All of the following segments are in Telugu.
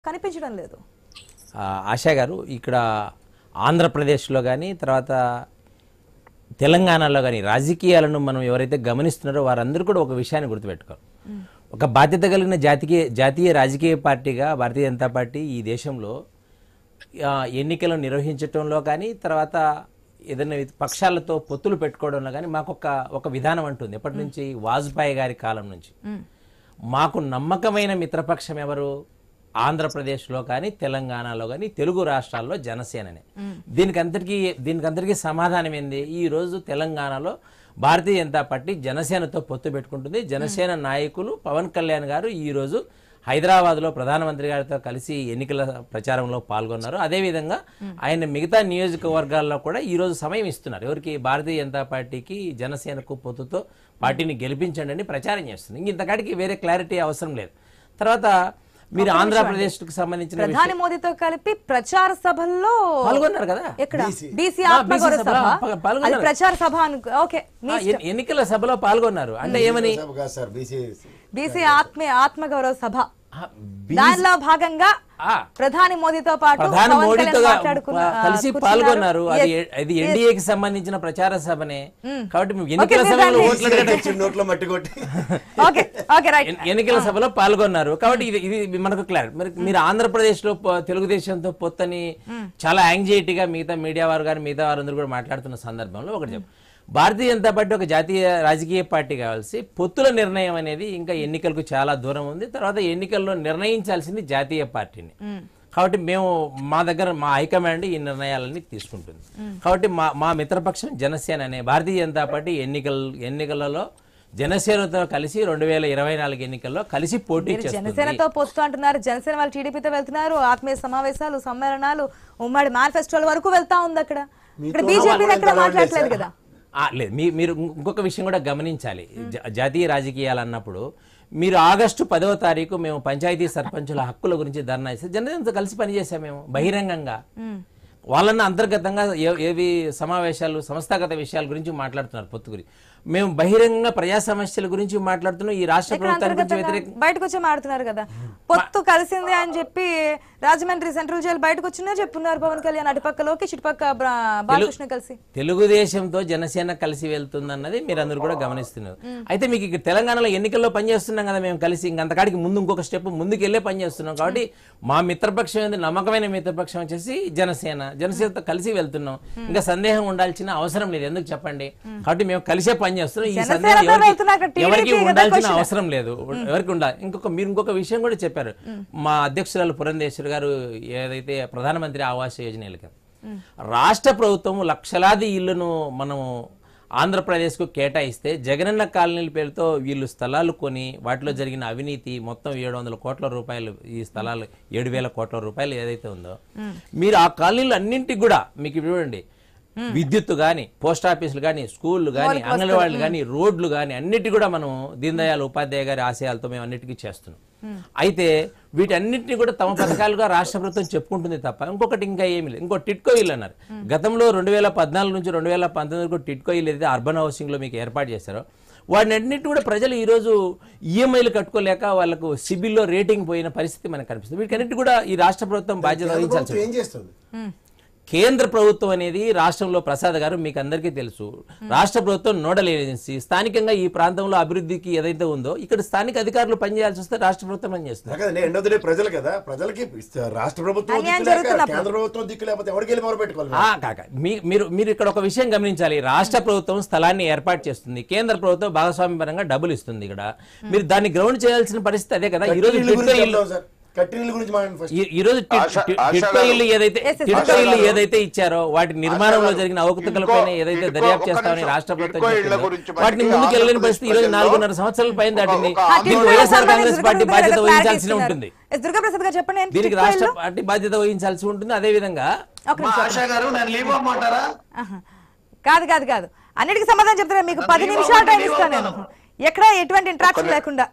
కనిపించడం లేదు ఆ, ఆశా గారు ఇక్కడ ఆంధ్రప్రదేశ్లో కానీ తర్వాత తెలంగాణలో కానీ రాజకీయాలను మనం ఎవరైతే గమనిస్తున్నారో వారందరూ కూడా ఒక విషయాన్ని గుర్తుపెట్టుకోవాలి ఒక బాధ్యత కలిగిన జాతీయ జాతీయ రాజకీయ పార్టీగా భారతీయ జనతా పార్టీ ఈ దేశంలో ఆ, ఎన్నికలను నిర్వహించటంలో కానీ తర్వాత ఏదైనా పక్షాలతో పొత్తులు పెట్టుకోవడంలో కానీ మాకు ఒక ఒక విధానం అంటుంది ఎప్పటి నుంచి వాజ్పేయి గారి కాలం నుంచి మాకు నమ్మకమైన మిత్రపక్షం ఎవరు ఆంధ్రప్రదేశ్లో కానీ తెలంగాణలో కానీ తెలుగు రాష్ట్రాల్లో జనసేననే దీనికి అంతటికీ దీనికి అందరికీ సమాధానం ఏంది ఈ రోజు తెలంగాణలో భారతీయ జనతా పార్టీ జనసేనతో పొత్తు పెట్టుకుంటుంది జనసేన నాయకులు పవన్ కళ్యాణ్ గారు ఈ రోజు హైదరాబాద్లో ప్రధానమంత్రి గారితో కలిసి ఎన్నికల ప్రచారంలో పాల్గొన్నారు అదేవిధంగా ఆయన మిగతా నియోజకవర్గాల్లో కూడా ఈ రోజు సమయం ఇస్తున్నారు ఎవరికి భారతీయ జనతా పార్టీకి జనసేనకు పొత్తుతో పార్టీని గెలిపించండి అని ప్రచారం చేస్తుంది ఇంక ఇంతకాడికి వేరే క్లారిటీ అవసరం లేదు తర్వాత మీరు ఆంధ్రప్రదేశ్కు సంబంధించిన విషయం- ప్రధాని మోదీతో కలిపి ప్రచార సభల్లో పాల్గొన్నారు కదా ఎక్కడ బీసీ ఆ, ఆత్మగౌరవ BC సభ సభ, పా- పాల్గొన్నారు. అది ప్రచార సభ అనుకో ఓకే ఆ, ఎన్- ఎన్నికల సభలో పాల్గొన్నారు అంటే ఏమని సభ కాదు సార్ బీసీ బీసీ ఆత్మ ఆత్మగౌరవ సభ ఆ, బి- దానిలో భాగంగా ఆ, ప్రధాని మోదీతో పాటు ప్రధాని పవన్ మోడీతో కళ్యాణ్ మాట్లాడుకున్న- పా- కలిసి కూర్చున్నారు. పాల్గొన్నారు అది Yes. ఎ- అది ఎన్డీఏకి సంబంధించిన ప్రచార సభనే కాబట్టి మేము Okay, ఎన్నికల మీరు సమయంలో దాన్ని- ఓట్లు అడగడం- ఇచ్చిన నోట్లో మట్టి కొట్టి ఓకే ఓకే రైట్ ఎన్- ఎన్నికల సభలో పాల్గొన్నారు కాబట్టి ఇది ఇది మనకు క్లారిటీ మరి మీరు ఆంధ్రప్రదేశ్ లో ప- తెలుగుదేశంతో పొత్తని చాలా యాంగ్జైటీగా మిగతా మీడియా వారు కానీ మిగతా వారందరూ కూడా మాట్లాడుతున్న సందర్భంలో ఒకటి చెప్పు భారతీయ జనతా పార్టీ ఒక జాతీయ రాజకీయ పార్టీ కావాల్సి పొత్తుల నిర్ణయం అనేది ఇంకా ఎన్నికలకు చాలా దూరం ఉంది తర్వాత ఎన్నికల్లో నిర్ణయించాల్సింది జాతీయ పార్టీని కాబట్టి మేము మా దగ్గర మా హైకమాండ్ ఈ నిర్ణయాలన్నీ తీసుకుంటుంది కాబట్టి మా మా మిత్రపక్షం జనసేన అనే భారతీయ జనతా పార్టీ ఎన్నికల ఎన్నికలలో జనసేనతో కలిసి రెండు వేల ఇరవై నాలుగు ఎన్నికల్లో కలిసి పోటీ మీరు చేస్తుంది జనసేనతో పోస్తూ అంటున్నారు జనసేన వాళ్ళు టీడీపీతో వెళ్తున్నారు ఆత్మీయ సమావేశాలు సమ్మేళనాలు ఉమ్మడి మేనిఫెస్టోల వరకు వెళ్తా ఉంది అక్కడ ఇక్కడ బీజేపీ ఎక్కడ మాట్లాడలేదు కదా ఆ, లేదు మీ మీరు ఇంకొక విషయం కూడా గమనించాలి జా- జాతీయ రాజకీయాలు అన్నప్పుడు మీరు ఆగస్టు పదవ తారీఖు మేము పంచాయతీ సర్పంచుల హక్కుల గురించి ధర్నా ఇస్తే జనసేనతో కలిసి పనిచేసాం మేము బహిరంగంగా వాళ్ళన్న అంతర్గతంగా ఏ- ఏవి సమావేశాలు సంస్థాగత విషయాల గురించి మాట్లాడుతున్నారు పొత్తు గురించి మేము బహిరంగంగా ప్రజా సమస్యల గురించి మాట్లాడుతున్నాం ఈ రాష్ట్ర ఇక్కడ ప్రభుత్వానికి గురించి అంతర్గతంగా వ్యతిరేక బయటకు వచ్చి మాడుతున్నారు కదా పొత్తు కలిసిందే అని చెప్పి రాజమండ్రి సెంట్రల్ జైలు బయటకు వచ్చినా చెప్పున్నారు పవన్ కళ్యాణ్ అటుపక్క లోకేష్ ఇటుపక్క బ్రా- బాలకృష్ణ కలిసి తెలుగుదేశంతో జనసేన కలిసి వెళ్తుందన్నది మీరు అందరూ కూడా గమనిస్తున్నారు అయితే మీకు ఇక్కడ తెలంగాణలో ఎన్నికల్లో పనిచేస్తున్నాం కదా మేము కలిసి ఇంకంతకాడికి ముందు ఇంకొక స్టెప్ ముందుకు వెళ్ళే పనిచేస్తున్నాం కాబట్టి మా మిత్రపక్షం ఏంది నమ్మకమైన మిత్రపక్షం వచ్చేసి జనసేన జనసేనతో కలిసి వెళ్తున్నాం ఇంకా సందేహం ఉండాల్సిన అవసరం లేదు ఎందుకు చెప్పండి కాబట్టి మేము కలిసే పనిచేస్తున్నాం ఈ సందేహం జనసేనతో ఎవరికి- వెళ్తున్నాక TDP ఎవరికి కదా ఉండాల్సిన question. అవసరం లేదు ఎవరికి ఉండాలి ఇంకొక మీరు ఇంకొక విషయం కూడా చెప్పారు మా అధ్యక్షురాలు పురంధేశ్వరి గారు ఏదైతే ప్రధానమంత్రి ఆవాస్ యోజన వెళ్ళారు రాష్ట్ర ప్రభుత్వం లక్షలాది ఇళ్లను మనం ఆంధ్రప్రదేశ్కు కేటాయిస్తే జగనన్న కాలనీల పేరుతో వీళ్ళు స్థలాలు కొని వాటిలో జరిగిన అవినీతి మొత్తం ఏడు వందల కోట్ల రూపాయలు ఈ స్థలాలు ఏడు వేల కోట్ల రూపాయలు ఏదైతే ఉందో మీరు ఆ కాలనీలు అన్నింటికి కూడా మీకు చూడండి విద్యుత్ గాని పోస్ట్ ఆఫీసులు గాని స్కూళ్ళు గాని అంగన్వాడీలు గాని రోడ్లు గాని అన్నిటి కూడా మనం దీన్ దయాళ్ ఉపాధ్యాయ గారి ఆశయాలతో మేము అన్నిటికీ చేస్తున్నాం అయితే వీటన్నిటిని కూడా తమ పథకాలుగా రాష్ట్ర ప్రభుత్వం చెప్పుకుంటుంది తప్ప ఇంకొకటి ఇంకా ఏమీ లేదు ఇంకో టిట్కో ఇల్లు అన్నారు గతంలో రెండు వేల పద్నాలుగు నుంచి రెండు వేల పంతొమ్మిది వరకు టిట్కో ఇల్లు ఏదైతే అర్బన్ హౌసింగ్ లో మీకు ఏర్పాటు చేశారో వాటిని అన్నిటి కూడా ప్రజలు ఈ రోజు ఈఎంఐలు కట్టుకోలేక వాళ్ళకు సిబిల్లో రేటింగ్ పోయిన పరిస్థితి మనకు కనిపిస్తుంది వీటన్నిటి కూడా ఈ రాష్ట్ర ప్రభుత్వం బాధ్యత వహించాల్సి ప్రభుత్వం ఏం చేస్తుంది కేంద్ర ప్రభుత్వం అనేది రాష్ట్రంలో ప్రసాద్ గారు మీకు అందరికీ తెలుసు రాష్ట్ర ప్రభుత్వం నోడల్ ఏజెన్సీ స్థానికంగా ఈ ప్రాంతంలో అభివృద్ధికి ఏదైతే ఉందో ఇక్కడ స్థానిక అధికారులు పనిచేయాల్సి వస్తే రాష్ట్ర ప్రభుత్వం పనిచేస్తుంది కదా ఎండ్ ఆఫ్ ద డే ప్రజలు కదా ప్రజలకి ఇస్త- రాష్ట్ర ప్రభుత్వం అన్యాయం దిక్కు లేక, జరుగుతున్నప్పుడు. కేంద్ర ప్రభుత్వం దిక్కు లేకపోతే ఎవరికి వెళ్ళి మొదలు పెట్టుకోవాలి ఆ, కాక మీ- మీరు మీరు ఇక్కడ ఒక విషయం గమనించాలి రాష్ట్ర ప్రభుత్వం స్థలాన్ని ఏర్పాటు చేస్తుంది కేంద్ర ప్రభుత్వం భాగస్వామ్య పరంగా డబ్బులు ఇస్తుంది ఇక్కడ మీరు దాన్ని గ్రౌండ్ చేయాల్సిన పరిస్థితి అదే కదా ఈ రోజు కట్టిన ఇల్లు టిట్కో గురించి ఇల్లు చెప్తాం సార్ కట్టిన ఇల్లు గురించి మాట్లాడండి ఫస్ట్ ఈ- ఈ రోజు టి- ఆశా- టి- ఆశా టిట్కో గారు. ఇల్లు ఏదైతే Yes, yes, టిట్కో ఆశా ఇల్లు గారు. ఏదైతే ఇచ్చారో వాటి నిర్మాణంలో జరిగిన అవకతవకలపైన ఏదైతే టిట్కో- దర్యాప్తు ఒక్క చేస్తామని నిమిషం. రాష్ట్ర ప్రభుత్వం టిట్కో ఇళ్ల చెప్పిందో, గురించి వాటిని మనకి ముందుకు వెళ్ళలేని ఆంధ్రప్రదేశ్ పరిస్థితి ఈ రోజు ప్రజల్లో నాలుగున్నర సంవత్సరాల పైన దాటింది ఒక- ఒక దీనికి టిట్కో వైఎస్ఆర్ కాంగ్రెస్ పార్టీ బాధ్యత వహించాల్సి ఉంటుంది దుర్గా ప్రసాద్ గారు చెప్పండి ఏంటి దీనికి టిట్కో రాష్ట్ర ఇల్లు? పార్టీ బాధ్యత వహించాల్సి ఉంటుంది అదే విధంగా ఒక మా నిమిషం. ఆశా గారు నన్ను లీవ్ అమ్మంటారా ఆహా. కాదు కాదు కాదు అన్నిటికీ సమాధానం చెప్తారా మీకు నన్ను పది leave నిమిషాలు టైం అవ్వమని ఇస్తాను నేను leave ఎక్కడ ఎటువంటి ఇంట్రాక్షన్ లేకుండా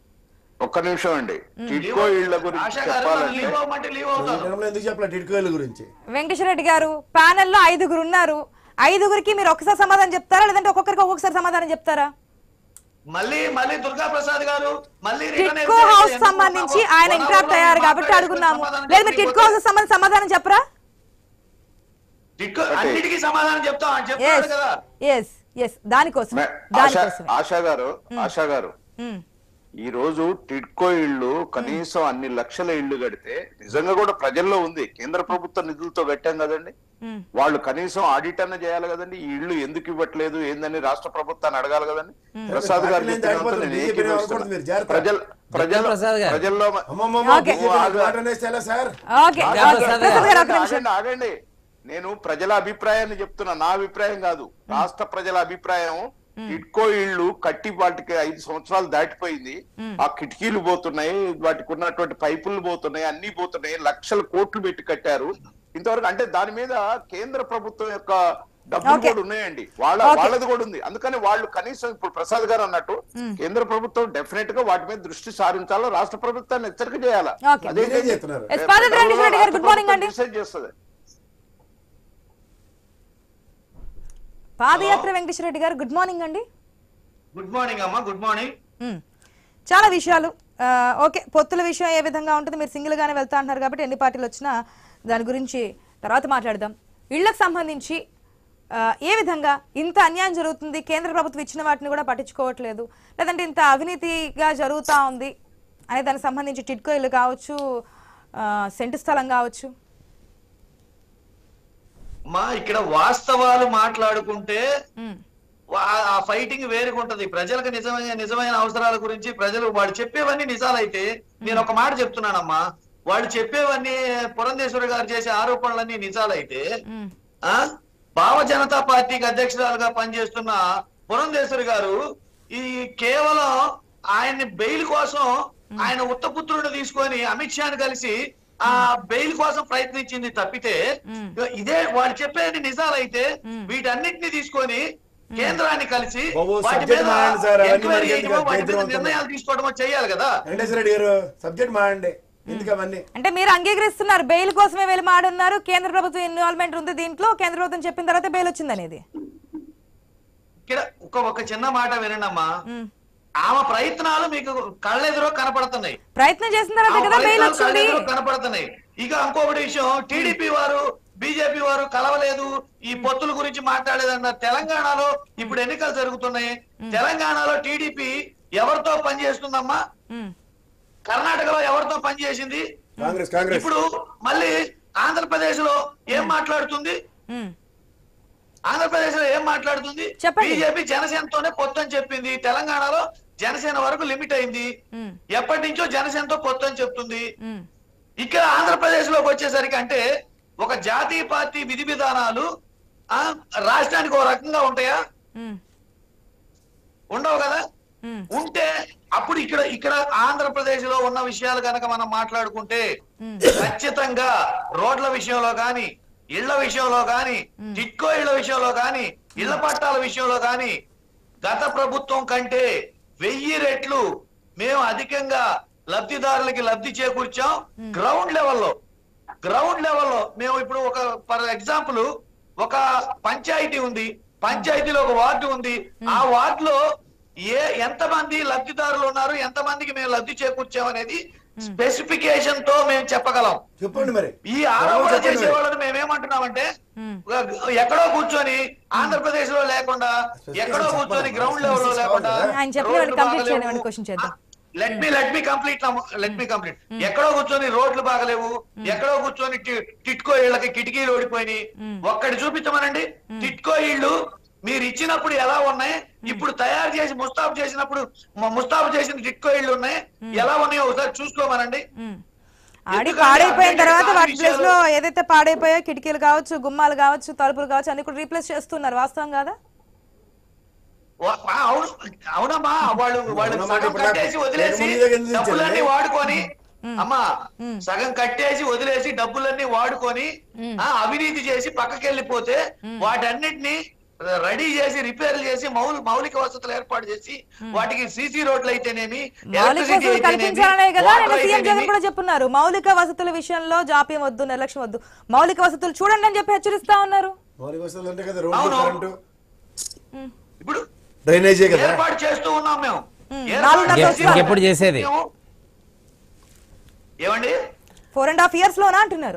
ఒక్క నిమిషం అండి టిట్కో ఇళ్ల గురించి ఆశా గారు నన్ను చెప్పాలంటే లీవ్ అవ్వమంటే లీవ్ అవుతాను జనంలో ఎందుకు చెప్పాలి టిడ్కో ఇల్లు గురించి వెంకటేశ్వరరెడ్డి గారు ప్యానెల్ లో ఐదుగురు ఉన్నారు ఐదుగురికి మీరు ఒకసారి సమాధానం చెప్తారా లేదంటే ఒక్కొక్కరికి ఒక్కొక్కసారి సమాధానం చెప్తారా మళ్ళీ మళ్ళీ దుర్గా ప్రసాద్ గారు మళ్ళీ return టిట్కో అయితే హౌస్ ఎందుకు సంబంధించి పాపం ఆయన వనాలలో ఇంట్రాప్ట్ అయ్యారు కాబట్టి మాట్లాడే అడుగున్నాము సమాధానం లేదు మీరు చెప్పండి. టిట్కో హౌస్ సంబంధించి సమాధానం చెప్పరా టిట్కో అన్నిటికీ సమాధానం చెప్తాం ఆయన చెప్తాడు ఎస్ కదా ఎస్ ఎస్ దానికోసం మే- ఆశా దానికోసమే ఆశా గారు ఆశా గారు ఉమ్, ఈ రోజు టిడ్కో ఇళ్ళు కనీసం అన్ని లక్షల ఇళ్ళు కడితే నిజంగా కూడా ప్రజల్లో ఉంది కేంద్ర ప్రభుత్వ నిధులతో కట్టాం కదండి ఉమ్. వాళ్ళు కనీసం ఆడిట్ అన్న చేయాలి కదండి ఈ ఇళ్ళు ఎందుకు ఇవ్వట్లేదు ఏందని రాష్ట్ర ప్రభుత్వాన్ని అడగాలి కదండి ప్రసాద్ గారు పార్టీలు ఏం చెప్పినంత దాటిపోతుంది? నేను బీజేపీ ఏకీభవిస్తున్నా. అనుకోకూడదు మీరు, జాగ్రత్త. ప్రజల ప్రజల ప్రసాద్ గారు. ప్రజల్లో అమ్మమ్మమ్మ, ఓకే. బీజేపీ మాట అనేస్తే ఎలా sir okay Durga okay Prasad Prasad గారు ఒక ఆగండి, నిమిషం ఆగండి ఆగండి నేను ప్రజల అభిప్రాయాన్ని చెప్తున్నా నా అభిప్రాయం కాదు రాష్ట్ర ప్రజల అభిప్రాయం టిడ్కో ఇళ్ళు కట్టి వాటికి ఐదు సంవత్సరాలు దాటిపోయింది ఆ కిటికీలు పోతున్నాయి వాటికి ఉన్నటువంటి పైపులు పోతున్నాయి అన్ని పోతున్నాయి లక్షల కోట్లు పెట్టి కట్టారు ఇంతవరకు అంటే దాని మీద కేంద్ర ప్రభుత్వం యొక్క డబ్బులు Okay. కూడా ఉన్నాయండి వాళ్ళ Okay. వాళ్ళది కూడా ఉంది అందుకని వాళ్ళు కనీసం ఇప్పుడు ప్రసాద్ గారు అన్నట్టు కేంద్ర ప్రభుత్వం డెఫినెట్ గా వాటి మీద దృష్టి సారించాలో రాష్ట్ర ప్రభుత్వాన్ని హెచ్చరిక చేయాలి Okay. అదే మీరేం చేస్తున్నారు? ఎస్ పాదర్ రెడ్డి రెడ్డి గారు గుడ్ మార్నింగ్ అండి డిసైడ్ చేస్తుంది పాదయాత్ర వెంకటేశ్వర రెడ్డి గారు గుడ్ మార్నింగ్ అండి గుడ్ మార్నింగ్ అమ్మా గుడ్ మార్నింగ్ మ్మ్. చాలా విషయాలు ఆ, ఓకే పొత్తుల విషయం ఏ విధంగా ఉంటుంది మీరు సింగిల్ గానే వెళ్తా అంటున్నారు కాబట్టి ఎన్ని పార్టీలు వచ్చినా దాని గురించి తర్వాత మాట్లాడదాం ఇళ్లకు సంబంధించి ఆ, ఏ విధంగా ఇంత అన్యాయం జరుగుతుంది కేంద్ర ప్రభుత్వం ఇచ్చిన వాటిని కూడా పట్టించుకోవట్లేదు లేదంటే ఇంత అవినీతిగా జరుగుతూ ఉంది అనే దానికి సంబంధించి టిట్కో ఇల్లు కావచ్చు ఆ, సెంటు స్థలం కావచ్చు మా ఇక్కడ వాస్తవాలు మాట్లాడుకుంటే మ్మ్. వా- ఆ ఫైటింగ్ వేరుగా ఉంటది ప్రజలకు నిజమైన నిజమైన అవసరాల గురించి ప్రజలు వాళ్ళు చెప్పేవన్నీ నిజాలైతే నేను ఒక మాట చెప్తున్నానమ్మా వాళ్ళు చెప్పేవన్నీ పురంధేశ్వరి గారు చేసే ఆరోపణలన్నీ నిజాలైతే మ్మ్. ఆ భావ జనతా పార్టీకి అధ్యక్షురాలుగా పనిచేస్తున్న పురంధేశ్వరి గారు ఈ కేవలం ఆయన్ని బెయిల్ కోసం ఆయన ఉత్తపుత్రుడిని తీసుకొని అమిత్ షాని కలిసి ఆ బెయిల్ కోసం ప్రయత్నించింది తప్పితే ఇదే వాడు చెప్పేది నిజాలైతే వీటన్నిటిని తీసుకొని కేంద్రాన్ని కలిసి బాబు, వాటి subject మీద మారండి సార్, అవన్నీ ఎంక్వైరీ మనకి చేయడమో, ఎందుకు? వాటి మీద జయద్రవంతం. నిర్ణయాలు తీసుకోవడమో చేయాలి కదా వెంకటేశ్వర రెడ్డి గారు సబ్జెక్ట్ మాడండి ఎందుకు అవన్నీ అంటే మీరు అంగీకరిస్తున్నారు బెయిల్ కోసమే వెళ్ళి మాడున్నారు కేంద్ర ప్రభుత్వం ఇన్వాల్వ్మెంట్ ఉంది దీంట్లో కేంద్ర ప్రభుత్వం చెప్పిన తర్వాత బెయిల్ వచ్చింది అనేది ఇక్కడ ఒక ఒక చిన్న మాట వినండమ్మా ఆమె ప్రయత్నాలు మీకు కళ్ళెదురో కనపడుతున్నాయి ప్రయత్నం చేసిన తర్వాత ఆ కదా బెయిల్ ఫలితాలు వచ్చింది కళ్ళెదురు కనపడుతున్నాయి ఇక ఇంకొకటి విషయం టీడీపీ వారు బీజేపీ వారు కలవలేదు ఈ పొత్తుల గురించి మాట్లాడలేదన్న తెలంగాణలో ఇప్పుడు ఎన్నికలు జరుగుతున్నాయి తెలంగాణలో టీడీపీ ఎవరితో పనిచేస్తుందమ్మా మ్మ్. కర్ణాటకలో ఎవరితో పనిచేసింది కాంగ్రెస్ కాంగ్రెస్ ఇప్పుడు మళ్ళీ ఆంధ్రప్రదేశ్ లో ఏం మాట్లాడుతుంది మ్మ్. ఆంధ్రప్రదేశ్ లో ఏం మాట్లాడుతుంది చెప్పండి. బీజేపీ జనసేనతోనే పొత్తు అని చెప్పింది తెలంగాణలో జనసేన వరకు లిమిట్ అయింది మ్మ్. ఎప్పటి నుంచో జనసేనతో పొత్తు అని చెప్తుంది మ్మ్. ఇక్కడ ఆంధ్రప్రదేశ్ లోకి వచ్చేసరికి అంటే ఒక జాతీయ పార్టీ విధి విధానాలు ఆ రాష్ట్రానికి ఒక రకంగా ఉంటాయా మ్మ్. ఉండవు కదా మ్మ్. ఉంటే అప్పుడు ఇక్కడ ఇక్కడ ఆంధ్రప్రదేశ్ లో ఉన్న విషయాలు కనుక మనం మాట్లాడుకుంటే ఖచ్చితంగా రోడ్ల విషయంలో గాని ఇళ్ల విషయంలో గాని టిట్కో ఇళ్ల విషయంలో గాని ఇళ్ల పట్టాల విషయంలో గాని గత ప్రభుత్వం కంటే వెయ్యి రెట్లు మేము అధికంగా లబ్ధిదారులకి లబ్ధి చేకూర్చాం గ్రౌండ్ లెవెల్లో గ్రౌండ్ లెవెల్లో మేము ఇప్పుడు ఒక ఫర్ ఎగ్జాంపుల్ ఒక పంచాయతీ ఉంది పంచాయతీలో ఒక వార్డు ఉంది ఆ వార్డులో ఏ ఎంత మంది లబ్ధిదారులు ఉన్నారు ఎంత మందికి మేము లబ్ధి చేకూర్చాం అనేది స్పెసిఫికేషన్ తో మేము చెప్పగలం చెప్పండి మరి ఈ ఆరోపణ చెప్పండి చేసే మరి. వాళ్ళని మేమేమంటున్నామంటే మ్మ్. ఎక్కడో కూర్చొని ఆంధ్రప్రదేశ్ లో లేకుండా ఎక్కడో కూర్చొని గ్రౌండ్ లెవెల్ లో లేకుండా ఆయన చెప్పిన వాడిని complete చేయండి, వాడిని question చేద్దాం. Let me let me complete let me complete ఎక్కడో కూర్చొని రోడ్లు బాగలేవు ఎక్కడో కూర్చొని టి- టిట్కో ఇళ్ళకి కిటికీలు ఓడిపోయినాయి ఒక్కటి చూపించమనండి టిట్కో ఇళ్ళు మీరు ఇచ్చినప్పుడు ఎలా ఉన్నాయి ఇప్పుడు తయారు చేసి ముస్తాబు చేసినప్పుడు మ- ముస్తాబు చేసిన టిట్కో ఇళ్ళు ఉన్నాయి ఎలా ఉన్నాయో ఒకసారి చూసుకోమనండి మ్మ్. ఆడి ఎందుకంటే పాడైపోయిన updated తర్వాత కాని వాటి ప్లేస్ విషయాలు- లో ఏదైతే పాడైపోయో కిటికీలు కావచ్చు గుమ్మాలు కావచ్చు తలుపులు కావచ్చు అన్ని కూడా రీప్లేస్ చేస్తున్నారు వాస్తవం కాదా వా- వా- అవును అవునమ్మా వాళ్ళు వాళ్ళు అవునమ్మా, సగం ఇప్పుడు నాకు కట్టేసి వదిలేసి రెండు మూడు దగ్గర నుంచి డబ్బులన్నీ ఇచ్చారు. వాడుకొని అమ్మా సగం కట్టేసి వదిలేసి డబ్బులన్నీ వాడుకొని ఆ అవినీతి చేసి పక్కకి వెళ్ళిపోతే వాటన్నిటిని రెడీ చేసి రిపేర్ చేసి మౌలి మౌలిక వసతులు ఏర్పాటు చేసి వాటికి సీసీ రోడ్లు అయితేనేమి మౌలిక electricity వసతులు అయితేనేమి, కల్పించాలనే కదా water నేను సీఎం జగన్ అయితేనేమి, కూడా చెప్పున్నారు మౌలిక వసతుల విషయంలో జాప్యం వద్దు నిర్లక్ష్యం వద్దు మౌలిక వసతులు చూడండి అని చెప్పి హెచ్చరిస్తా ఉన్నారు మౌలిక వసతులు అంటే కదా రోడ్డు అవును. కరెంటు ఇప్పుడు డ్రైనేజీ కదా ఏర్పాటు చేస్తూ ఉన్నాం మేము ఏర్పాటు నాలుగున్నర చేసి- సంవత్సరాలు. ఇంకెప్పుడు చేసేది? మేము- ఏమండి ఫోర్ అండ్ హాఫ్ ఇయర్స్ లోనా అంటున్నారు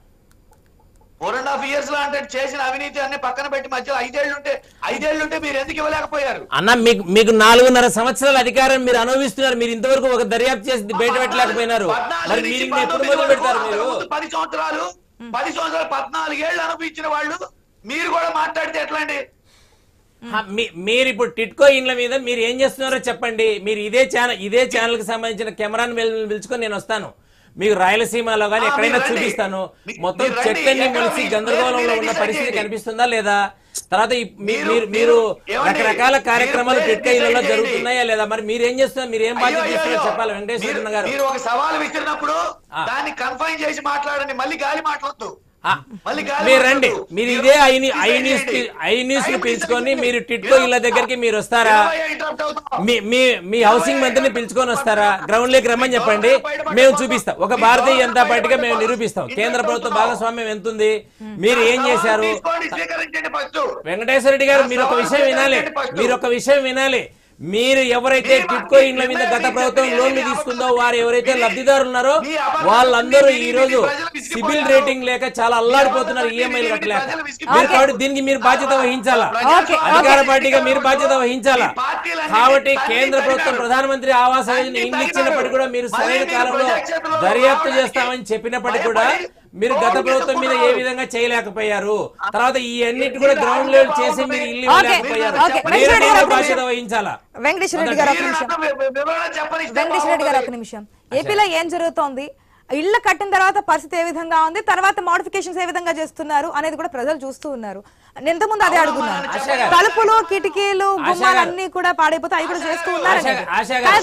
ఫోర్ అండ్ హాఫ్ ఇయర్స్ లో అంటే చేసిన అవినీతి అన్ని పక్కన పెట్టి మధ్యలో ఐదేళ్లు ఉంటే ఐదేళ్లు ఉంటే మీరు ఎందుకు ఇవ్వలేకపోయారు అన్న మీకు మీకు నాలుగున్నర సంవత్సరాల అధికారం మీరు అనుభవిస్తున్నారు మీరు ఇంతవరకు ఒక దర్యాప్తు చేసి బయట పెట్టలేకపోయినారు పద్నాలుగు మరి నుంచి మీరు ఇంకా ఎప్పుడు పంతొమ్మిది మొదలు పెడతారు వరకు మీరు అంతకుముందు పది సంవత్సరాలు పది సంవత్సరాలు పద్నాలుగేళ్లు అనుభవించిన వాళ్ళు మీరు కూడా మాట్లాడితే ఎట్లా అండి హా, మీ- మీరు ఇప్పుడు టిట్కో ఇండ్ల మీద మీరు ఏం చేస్తున్నారో చెప్పండి మీరు ఇదే ఛానల్ ఇదే ఛానల్ కి సంబంధించిన కెమెరాను పిల్- పిలుచుకొని నేను వస్తాను మీకు రాయలసీమలో కానీ ఆ, ఎక్కడైనా మీరు రండి. చూపిస్తాను మీ- మొత్తం మీరు రండి. చెట్లన్నీ ఎక్కడ మొలిసి మీ- గందరగోళంలో మీరే ఉన్న decide పరిస్థితి చేయండి. కనిపిస్తుందా లేదా తర్వాత ఈ- మీ- మీరు- మీరు మీరు ఏమండి? రకరకాల కార్యక్రమాలు మీరు టిట్కో decide ఇళ్లలో చేయండి. జరుగుతున్నాయా లేదా మరి మీరు ఏం చేస్తున్నారు మీరు ఏం అయ్యో, బాధ్యత అయ్యో, చేస్తున్నారో అయ్యో. చెప్పాలి వెంకటేశ్వర మీరు- గారు మీరు ఒక సవాల్ విసిరినప్పుడు ఆ. దాన్ని కన్ఫైన్ చేసి మాట్లాడండి మళ్ళీ గాలి మాట్లాడద్దు ఆ, మళ్ళీ గాలి మీరు రండి మాట్లాడొద్దు. మీరు మీరు ఇదే ఐ ని- decide ఐ న్యూస్ కి చేయండి. ఐ న్యూస్ ని టైం పిలుచుకొని decide మీరు చేయండి. టిట్కో ఇళ్ళ దగ్గరికి మీరు వస్తారా ఇరవై interrupt అవుతాం. మీ మీ మీ హౌసింగ్ మంత్రిని పిలుచుకొని వస్తారా గ్రౌండ్ లేకి రమ్మని చెప్పండి మేము చూపిస్తాం ఒక భారతీయ జనతా పార్టీగా మేము నిరూపిస్తాం కేంద్ర ప్రభుత్వ భాగస్వామ్యం ఎంత ఉంది మీరు ఏం చేశారు తీసుకోండి, స్వీకరించండి ఫస్ట్ వెంకటేశ్వర రెడ్డి గారు మీరు ఒక విషయం వినాలి మీరు ఒక విషయం వినాలి మీరు ఎవరైతే టిట్కో ఇండ్ల మీద గత ప్రభుత్వం లోన్లు తీసుకుందో వారు ఎవరైతే లబ్ధిదారులు ఉన్నారో వాళ్ళందరూ ఈ రోజు సిబిల్ రేటింగ్ లేక చాలా అల్లాడిపోతున్నారు ఈఎంఐలు కట్టలేక మీరు కాబట్టి దీనికి మీరు బాధ్యత వహించాలా ఓకే, అధికార ఓకే. పార్టీగా మీరు బాధ్యత వహించాలా కాబట్టి కేంద్ర ప్రభుత్వం ప్రధానమంత్రి ఆవాస్ యోజన ఇల్లు ఇచ్చినప్పటికీ కూడా మీరు సరైన కాలంలో దర్యాప్తు చేస్తామని చెప్పినప్పటికీ కూడా మీరు గత ప్రభుత్వం మీద ఏ విధంగా చేయలేకపోయారు తర్వాత ఈ అన్నిటి కూడా గ్రౌండ్ లెవెల్ చేసి మీరు ఇల్లు ఓకే, ఇవ్వలేకపోయారు ఓకే. మీరు వెంకటరెడ్డి గారు దీనికి ఒక బాధ్యత నిమిషం. వహించాలా వెంకటేశ్వర రెడ్డి గారు ఒక మీరు నిమిషం నాకు వి- వివరణ చెప్పనిస్తే వెంకటేశ్వర రెడ్డి గారు ఒక బాగుంటుంది. నిమిషం ఏపీలో ఏం జరుగుతోంది ఇళ్ళ కట్టిన తర్వాత పరిస్థితి ఏ విధంగా ఉంది తర్వాత మోడిఫికేషన్స్ ఏ విధంగా చేస్తున్నారు అనేది కూడా ప్రజలు చూస్తూ ఉన్నారు నేను ఇంతకుముందు అదే అడుగున్నాను ఆశా గారు. తలుపులు కిటికీలు ఆశా గుమ్మాలు గారు. అన్ని కూడా పాడైపోతే అవి కూడా చేస్తూ ఉన్నారు ఆశా- ఆశా గారు. కానీ